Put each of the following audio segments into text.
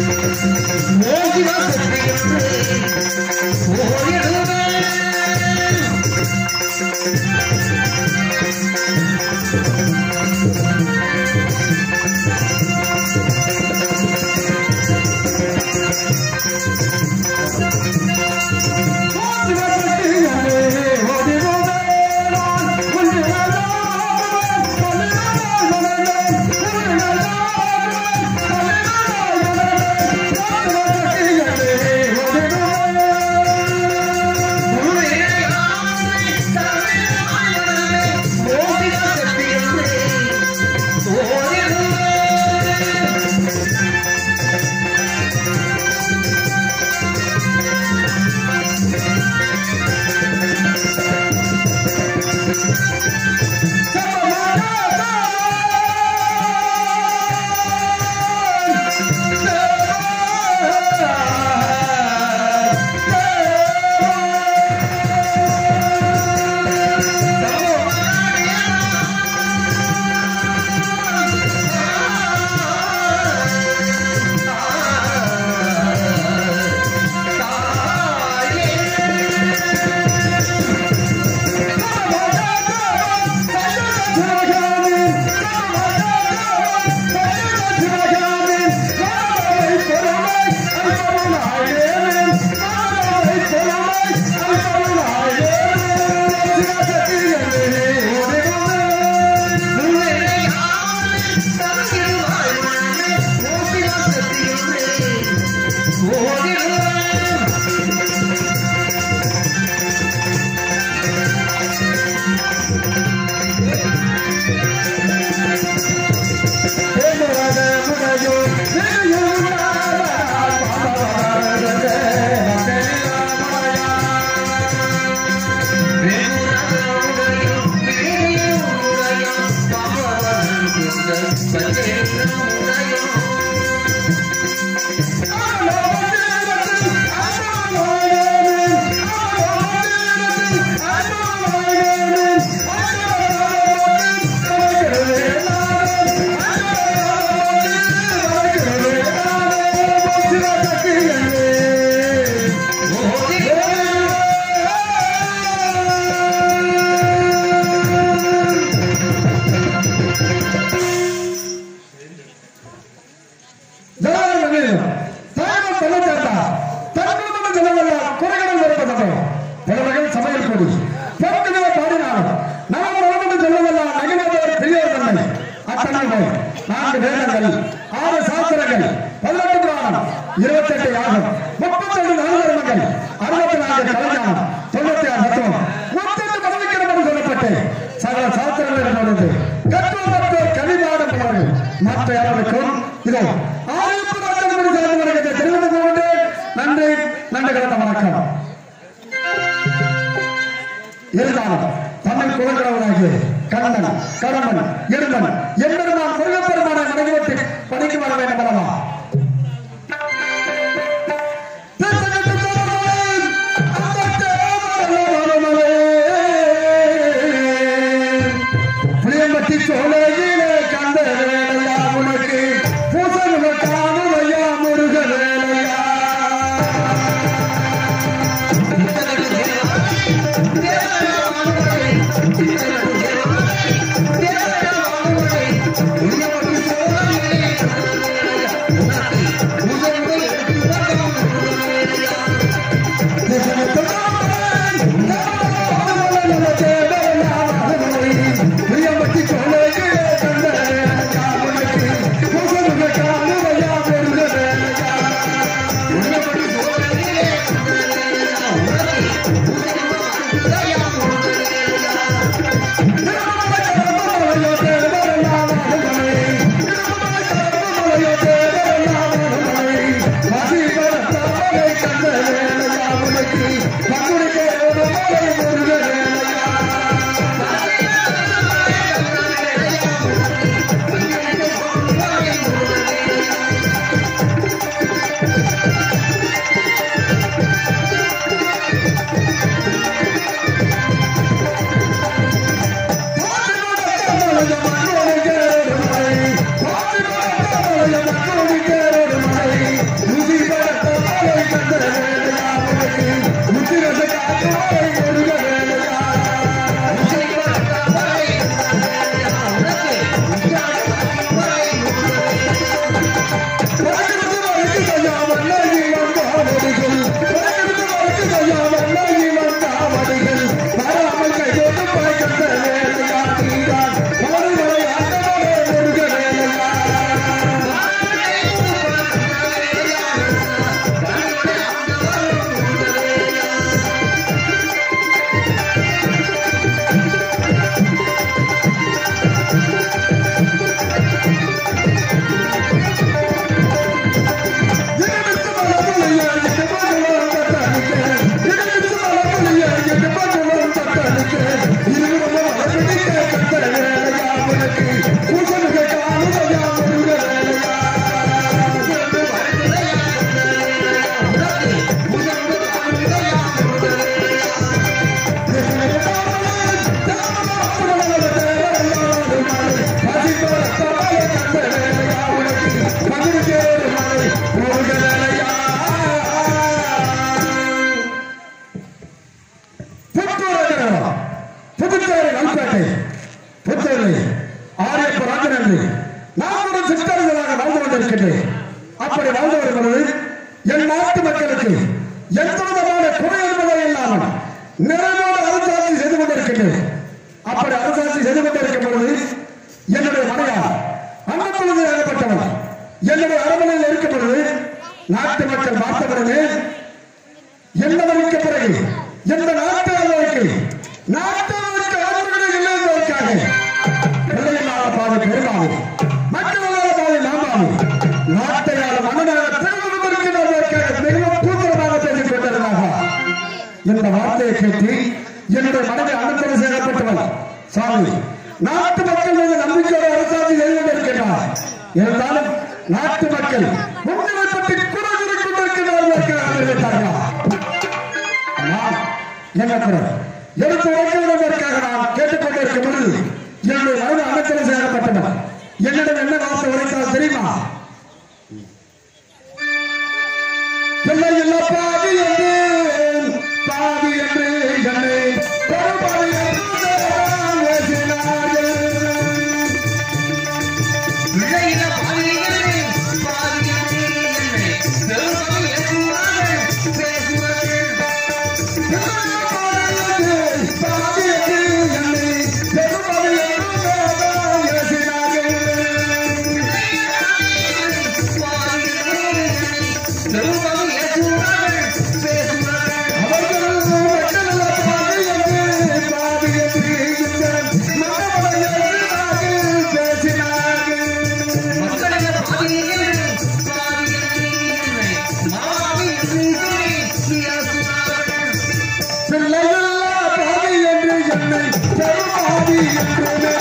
நான்கு வேதங்கள் ஆறு சாஸ்திரங்கள் பதினெட்டு புராணம் இருபத்தெட்டு யாகம் முப்பத்தெட்டு நாலுதர்மங்கள் அறுபத்தி நான்கு கலைஞானம் தொண்ணூத்தி ஆறு தத்துவம் முப்பத்து பதவிக்கிடமென்று சொல்லப்பட்டு சகல சாஸ்திரங்கள் நடந்தது கற்றுவதற்கு கவிபாடம் போனது மற்ற யாருக்கும் இதோ ஆயிரத்தி லட்சம் சேர்ந்து வருகிறது தெரிவித்துக் கொண்டு நன்றி நன்றி கலந்த வணக்கம் இருந்தாலும் தமிழ் குலக்கடவுளாகிய கண்ணன் கடம்பன் இருமன் எம்பெருமான் முருகப்பெருமானை வணங்கிவிட்டு பணிக்கு வர வேண்டும் அல்லவா புளியம்பட்டி சோலையிலே கந்த வேலையா உனக்கு பூசணுக காணுமையா முருக வேலையா அப்படி வாழ்ந்து வருகிறது என் நாட்டு மக்களுக்கு எந்த விதமான குறை என்பதை இல்லாமல் நிறைவோடு அரசாட்சி செய்து கொண்டிருக்கின்றது அப்படி அரசாட்சி செய்து கொண்டிருக்கும் பொழுது என்னுடைய மனையார் அன்னப்பொழுது ஏற்பட்டவர் என்னுடைய அரண்மனையில் இருக்கும் பொழுது நாட்டு மக்கள் பார்த்தவுடனே என்னவருக்கு பிறகு எந்த நாட்டு அளவுக்கு நாட்டு அளவுக்கு ஆட்சிகளை இல்லை என்பதற்காக வெள்ளையனால பாதை பெருமாவு மக்களால பாதை மாமாவு நாட்டையால மன்னனாக திருமணத்திற்காக மிகவும் தூக்கமாக பேசிக் கொண்டிருந்தார்கள் இந்த வார்த்தையை கேட்டு என்னுடைய மனைவி அனுப்பி செய்யப்பட்டவர் சாமி நாட்டு மக்கள் மீது நம்பிக்கையோட அரசாட்சி செய்து கொண்டிருக்கிறார் இருந்தாலும் நாட்டு மக்கள் உங்களை பற்றி குறை கூறிக் கொண்டிருக்கிறார்கள் ஆனால் என்ன குறை எடுத்து உரைக்கிறதற்காக நான் கேட்டுக்கொண்டிருக்கும் பொழுது என்னுடைய மனது அமைச்சர் செய்யப்பட்டவர் என்னிடம் என்ன வார்த்தை உரைத்தால் தெரியுமா பிள்ளை இல்ல பாவி என்று பாவி என்று என்னை பெரும்பாவி என்று தேவன் பேசினார்கள். விளையில பாவிகளே, பாவிகளே என்னை பெருமாள் இயேசுவார்கள் பேசுவார்கள். பாவி என்று என்னை பெரும்பாவி என்று தேவன் பேசினார்கள். பாவிகளே என்னை பெருமாள் இயேசுவார்கள் பேசுவார்கள். அவர்கள் மக்களல்ல பாவி என்று பாவி என்று இந்த மனமடையார்கள் பேசினார்கள் மக்களில பாவிகளே, பாவிகளே என்னை மாவி என்று சொல்லி இயேசுவார்கள். பிள்ளைகளா பாவி என்று என்னை பெருமாவி என்று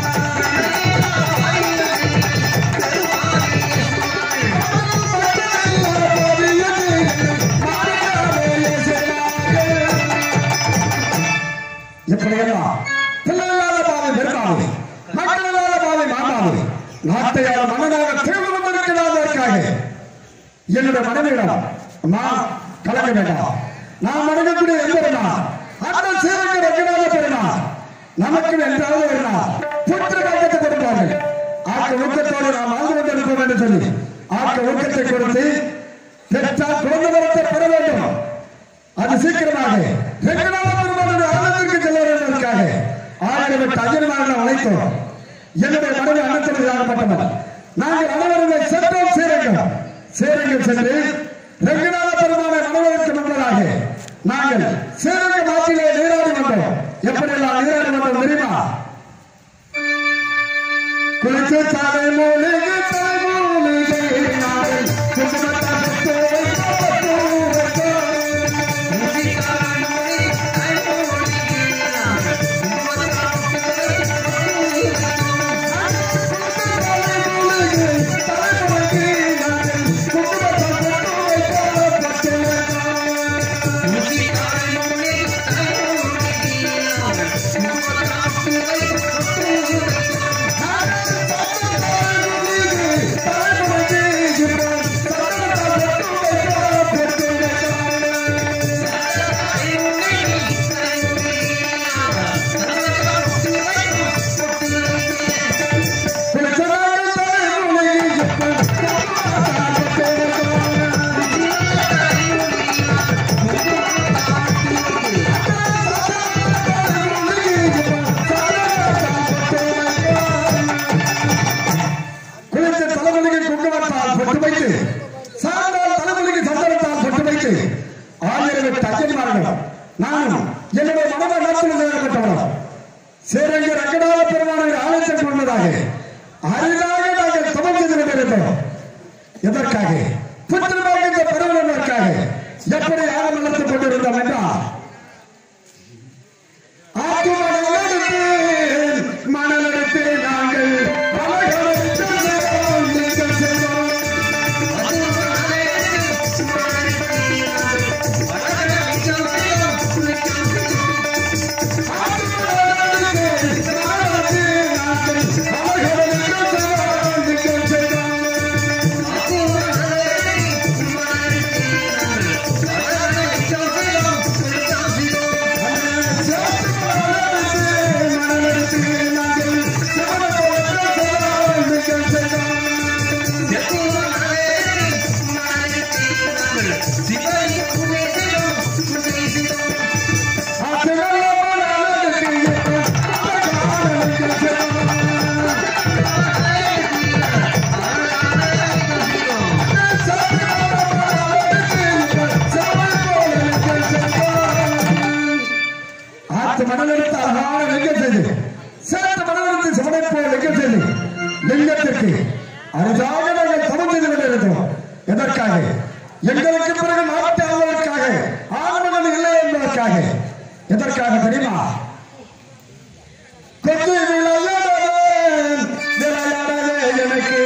இப்படியெல்லாம் பிள்ளைகளால பாவை பெருமாவு மக்களால பாவை மாமாவு நாட்டையால மன்னனாக திருமணம் இருக்கிறாதற்காக என்னுடைய மனைவியிடம் அம்மா கலக்க வேண்டாம் நான் வணங்கக்கூடிய எந்த அந்த சீரங்க ரங்கநாத பெருமாள் நமக்கு என்றாவது ஒரு நாள் புத்திர காக்கத்தை கொடுப்பார்கள் ஆக்க ஊக்கத்தோடு நாம் வாழ்ந்து கொண்டிருப்போம் என்று சொல்லி ஆக்க ஊக்கத்தை கொடுத்து பெற்றால் குழந்தை வரத்தை பெற வேண்டும் அது சீக்கிரமாக ரங்கநாத பெருமாளுடைய ஆனந்திற்கு செல்ல வேண்டுவதற்காக ஆயிரம் எட்டு அஜயமாக அழைத்தோம் என்னுடைய மனைவி அனைத்து ஆகப்பட்டவர் நாங்கள் அனைவருமே சென்றோம் சேரங்கம் சேரங்கம் சென்று ரங்கநாத பெருமானை மனவதற்கு முன்பதாக நாங்கள் சேரங்க மாற்றிலே நீராடி வந்தோம் எப்படியெல்லாம் நீராடி வந்தோம் தெரியுமா குளிச்சு தலை மூலிகை தலை மூலிகை நாங்கள் குங்குமத்தால் சுத்தோம், சுத்தோம். குளித்த தலைமுறைக்கு குங்குமத்தால் பொட்டு வைத்து சார்ந்தால் தலைமுறைக்கு சந்தனத்தால் பொட்டு வைத்து ஆயிரம் எட்டு அஜன்மார்கள் நானும் என்னுடைய மனதை நாட்டில் தேவைப்பட்டவர்கள் சேரங்க ரங்கநாத பெருமானை ஆலயத்தில் கொண்டதாக அரிதாக நாங்கள் சமம் செய்து கொண்டிருந்தோம் எதற்காக புத்திரமாக பெறுவதற்காக எப்படி யாகம் நடத்திக் கொண்டிருந்தோம் என்றால் ஆத்து மணலெடுத்து, மணலெடுத்து நாங்கள் அலைகளெடுத்து செல்வோம், நீங்கள் செல்வோம். ஆத்து மணலெடுத்து, மணலெடுத்து நாங்கள் அலைகளெடுத்து செல்வோம், நீங்கள் செல்வோம். எங்களுக்கு பிறகு நாட்டை ஆள்வதற்காக ஆண்மகன் இல்லை என்பதற்காக எதற்காக தெரியுமா கொத்து விளையாடவே விளையாடவே எனக்கு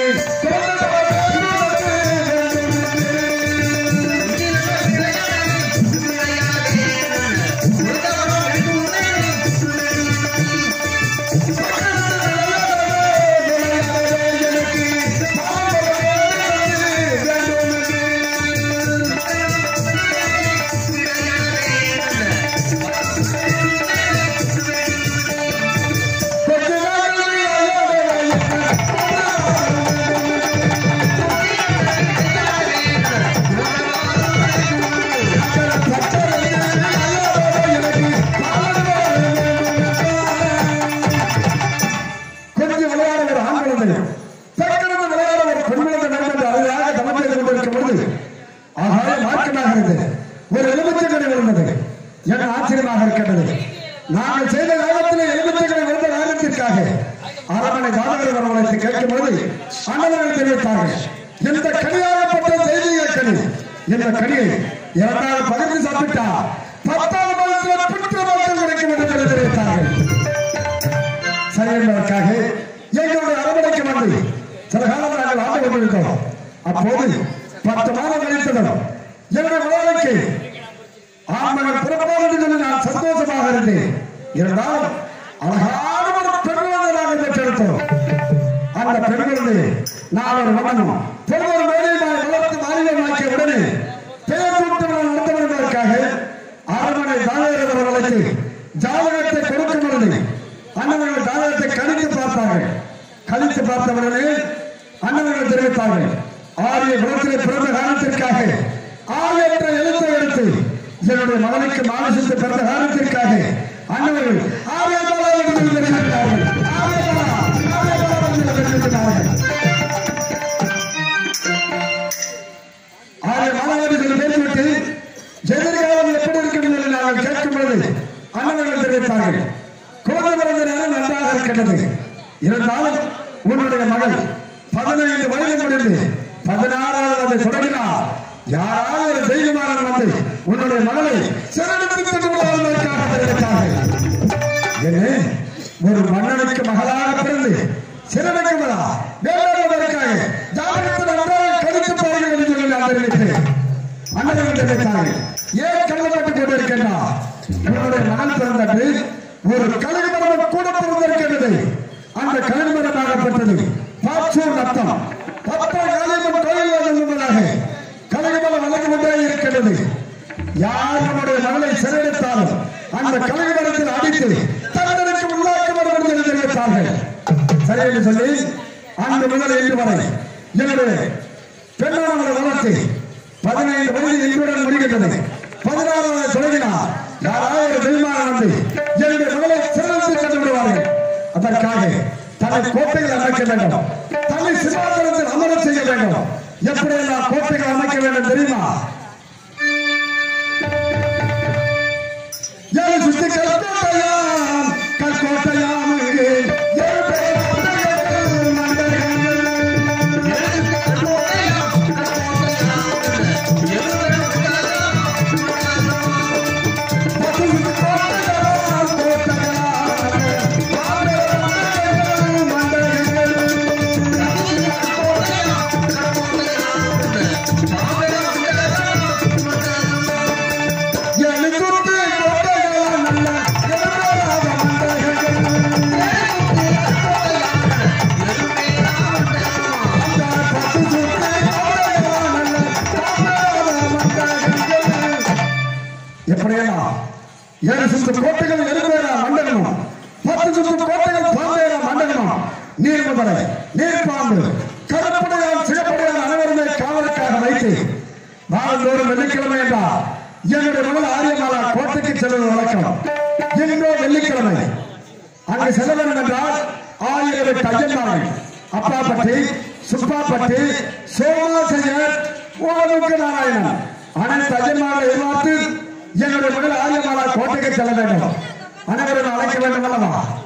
கொஞ்சம் விளையாட ஒரு ஆண் குழந்தை தற்கனவு விளையாட ஒரு பெண் குழந்தை நடந்தது அழகாக தமத்தை கொண்டிருக்கும் பொழுது ஆகாய மாற்றமாக இருந்தது ஒரு எலுமிச்சக்கடை விழுந்தது என ஆச்சரியமாக இருக்கின்றது நாங்கள் செய்த காலத்தில் எலுமிச்சக்கடை விழுந்த காரணத்திற்காக அரமனை ஜாதகர் வரவழைத்து கேட்கும் பொழுது அண்ணவர்கள் தெரிவித்தார்கள் இந்த கனியாகப்பட்ட செய்திய கனி இந்த கனியை இரண்டாவது பகிர்ந்து சாப்பிட்டா பத்தாவது மாதத்தில் புற்று மக்கள் கிடைக்கும் என்று தெரிவித்தார்கள் சரி என்பதற்காக எங்களுடைய அரவணைக்கு வந்து சில காலம் நாங்கள் ஆண்டு கொண்டிருக்கிறோம் அப்போது பத்து மாதம் கழித்ததும் என்னுடைய உறவுக்கு ஆண்மகன் பிறப்பார் என்று சொல்லி நான் சந்தோஷமாக இருந்தேன் இருந்தாலும் அழகான ஒரு பெண் குழந்தை நாங்கள் பெற்றெடுத்தோம் அந்த பெண் குழந்தை நான் ஒரு மகனும் பொருள் மேலையுமாய் வளர்த்து மாநிலமாக்கிய உடனே பெயர் சூட்டு விழா நடத்த என்பதற்காக அரண்மனை தாயகர் அவர்களுக்கு ஜாதகத்தை கொடுக்கும் பொழுது அண்ணவர்கள் ஜாதகத்தை கணித்து பார்த்தார்கள் கணித்து பார்த்தவுடனே அண்ணவர்கள் தெரிவித்தார்கள் ஆரிய குலத்திலே பிறந்த காரணத்திற்காக ஆரியற்ற எழுத்தை எடுத்து என்னுடைய மகனுக்கு மானசித்து பிறந்த காரணத்திற்காக அண்ணவர்கள் ஆரியபாலா என்று தெரிவித்தார்கள் ஆரியபாலா, ஆரியபாலா என்று தெரிவித்தார்கள் ஆரிய மாணவர்கள் பேசிவிட்டு எதிர்காலம் எப்படி இருக்கும் என்று நாங்கள் கேட்கும் பொழுது அண்ணவர்கள் தெரிவித்தார்கள் குழந்தை பிறந்த நேரம் நன்றாக இருக்கின்றது இருந்தாலும் உன்னுடைய மகள் பதினைந்து வயது முடிந்து பதினாறாவது அதை தொடங்கினார் யாராவது ஒரு தெய்வமானன் வந்து உன்னுடைய மகளை சிறப்பித்து விடுவதற்காக தெரிவித்தார்கள் என்ன ஒரு மன்னனுக்கு மகளாக பிறந்து சிறமைக்குமதா வேண்டாததற்காக ஜாதகத்தில் நன்றாக கடித்து பாருங்கள் என்று சொல்லி நான் தெரிவித்தேன் அண்ணன் தெரிவித்தார்கள் ஏன் கவலைப்பட்டுக் கொண்டிருக்கின்றார் உன்னுடைய மகன் பிறந்தது ஒரு கழுகு மரம் கூட பிறந்திருக்கிறது அந்த கழுகு மரமாகப்பட்டது பாச்சூர் ரத்தம் பத்தாம் காலியம்மன் கோயில் என்பதாக கழுகு மரம் வளர்ந்து கொண்டே இருக்கிறது யார் நம்முடைய மகளை சிறையெடுத்தாலும் அந்த கழுகு மரத்தில் அடித்து தண்டனைக்கு உள்ளாக்க வேண்டும் என்று தெரிவித்தார்கள் சரி என்று சொல்லி அந்த முதல் இன்று வரை என்னுடைய பெண்ணானவரை வளர்த்து பதினைந்து வயது இன்றுடன் முடிகின்றது பதினாறாவது தொடங்கினார் யாராவது ஒரு தெய்வமான வந்து என்னுடைய மகளை சிறந்து சென்று விடுவார்கள் அதற்காக தன்னை கோட்டைகள் அமைக்க வேண்டும் தன்னை சிவாசனத்தில் அமர செய்ய வேண்டும் எப்படியெல்லாம் கோட்டைகள் அமைக்க வேண்டும் தெரியுமா ஏழு சுத்தி கல்கோட்டையாம் கல்கோட்டையாம் இங்கே ஏழு பேர் மண்டகங்கள், மண்டகங்கள். பத்து சுத்தி கோட்டையாம், கோட்டையாம். மண்டகங்கள், மண்டகங்கள். ஏழு சுத்தி கோட்டையாம், நல்ல எழுபதாவது மண்டகங்கள். எப்படியெல்லாம் ஏழு சுத்து கோட்டைகள் எழுபேரா மண்டகமும் பத்து சுத்து கோட்டைகள் பாம்பேரா மண்டகமும் நீர்மதலை நீர்பாம்பு கருப்படையால் சிகப்படையால் அனைவருமே காவலுக்காக வைத்து நாள்தோறும் வெள்ளிக்கிழமை என்றால் என்னுடைய மகள் ஆரியமாலா கோட்டைக்கு செல்வது வழக்கம் இன்றோ வெள்ளிக்கிழமை அங்கு செல்ல வேண்டும் என்றால் ஆயிரம் எட்டு ஐயன்மார்கள் அப்பாப்பட்டி சுப்பாப்பட்டி சோமாசையர் ஓதுக்கு நாராயணன் அனைத்து ஐயன்மார்களை எதிர்பார்த்து என்னுடைய மகள் ஆரியமாலா கோட்டைக்கு செல்ல வேண்டும் அனைவரும் அழைக்க வேண்டும் அல்லவா